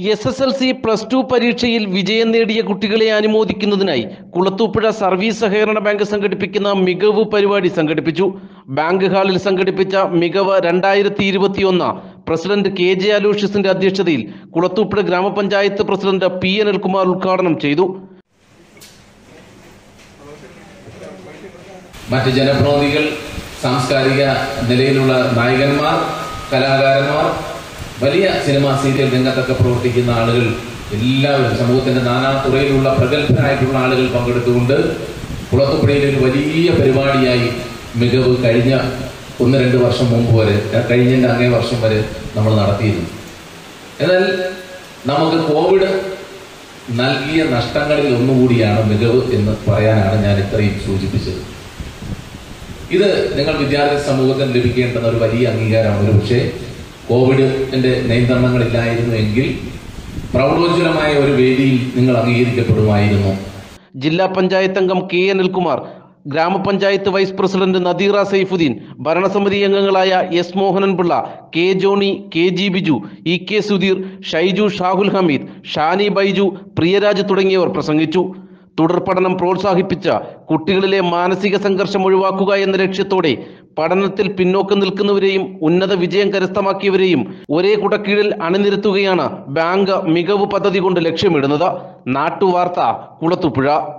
S S L C plus two പരീക്ഷയിൽ വിജയം നേടിയ കുട്ടികളെ അനുമോദിക്കുന്നതിനായി കുളത്തൂപ്പുഴ സർവീസ് സഹകരണ ബാങ്ക് സംഘടിപ്പിക്കുന്ന മികവ് പരിപാടി സംഘടിപ്പിച്ചു ബാങ്ക് ഹാളിൽ സംഘടിപ്പിച്ച മികവ് രണ്ടായിരത്തി ഇരുപത്തിയൊന്ന് പ്രസിഡന്റ് കെ ജെ അലൂഷ്യസിന്റെ അധ്യക്ഷതയിൽ കുളത്തൂപ്പുഴ ഗ്രാമപഞ്ചായത്ത് പ്രസിഡന്റ് പി അനിൽകുമാർ ഉദ്ഘാടനം ചെയ്തു മറ്റ് ജനപ്രതിനിധികൾ സാംസ്കാരിക നിലയിലുള്ള നായകന്മാർ കലാകാരന്മാർ വലിയ സിനിമാ സീരിയൽ രംഗത്തൊക്കെ പ്രവർത്തിക്കുന്ന ആളുകൾ എല്ലാവരും സമൂഹത്തിന്റെ നാനാ തുറയിലുള്ള പ്രഗത്ഭരായിട്ടുള്ള ആളുകൾ പങ്കെടുത്തുകൊണ്ട് കുളത്തുപുഴയിൽ ഒരു വലിയ പരിപാടിയായി മികവ് കഴിഞ്ഞ ഒന്ന് രണ്ട് വർഷം മുമ്പ് വരെ കഴിഞ്ഞതിൻ്റെ അങ്ങേ വർഷം വരെ നമ്മൾ നടത്തിയിരുന്നു എന്നാൽ നമുക്ക് കോവിഡ് നൽകിയ നഷ്ടങ്ങളിൽ ഒന്നുകൂടിയാണ് മികവ് എന്ന് പറയാനാണ് ഞാൻ ഇത്രയും സൂചിപ്പിച്ചത് ഇത് നിങ്ങൾ വിദ്യാർത്ഥി സമൂഹത്തിന് ലഭിക്കേണ്ടുന്ന ഒരു വലിയ അംഗീകാരമാണ് ഒരു പക്ഷേ കോവിഡിന്റെ നിയന്ത്രണങ്ങളില്ലായിരുന്നു എങ്കിൽ പ്രൗഢോജ്വലമായ ഒരു വേദിയിൽ നിങ്ങൾ അംഗീകരിക്കപ്പെടുമായിരുന്നു ജില്ലാ പഞ്ചായത്ത് അംഗം കെ അനിൽകുമാർ ഗ്രാമപഞ്ചായത്ത് വൈസ് പ്രസിഡന്റ് നദീറ സൈഫുദ്ദീൻ ഭരണസമിതി അംഗങ്ങളായ S Mohananpillai K Johny K G Biju E K Sudheer Shaiju Shahul Hameed Shani Baiju Priyaraj തുടങ്ങിയവർ പ്രസംഗിച്ചു തുടർ പഠനം പ്രോത്സാഹിപ്പിച്ച കുട്ടികളിലെ മാനസിക സംഘർഷം ഒഴിവാക്കുക എന്ന ലക്ഷ്യത്തോടെ പഠനത്തിൽ പിന്നോക്കം നിൽക്കുന്നവരെയും ഉന്നത വിജയം കരസ്ഥമാക്കിയവരെയും ഒരേ കുടക്കീഴിൽ അണിനിരത്തുകയാണ് ബാങ്ക് മികവ് പദ്ധതി കൊണ്ട് ലക്ഷ്യമിടുന്നത് നാട്ടുവാർത്ത കുളത്തുപുഴ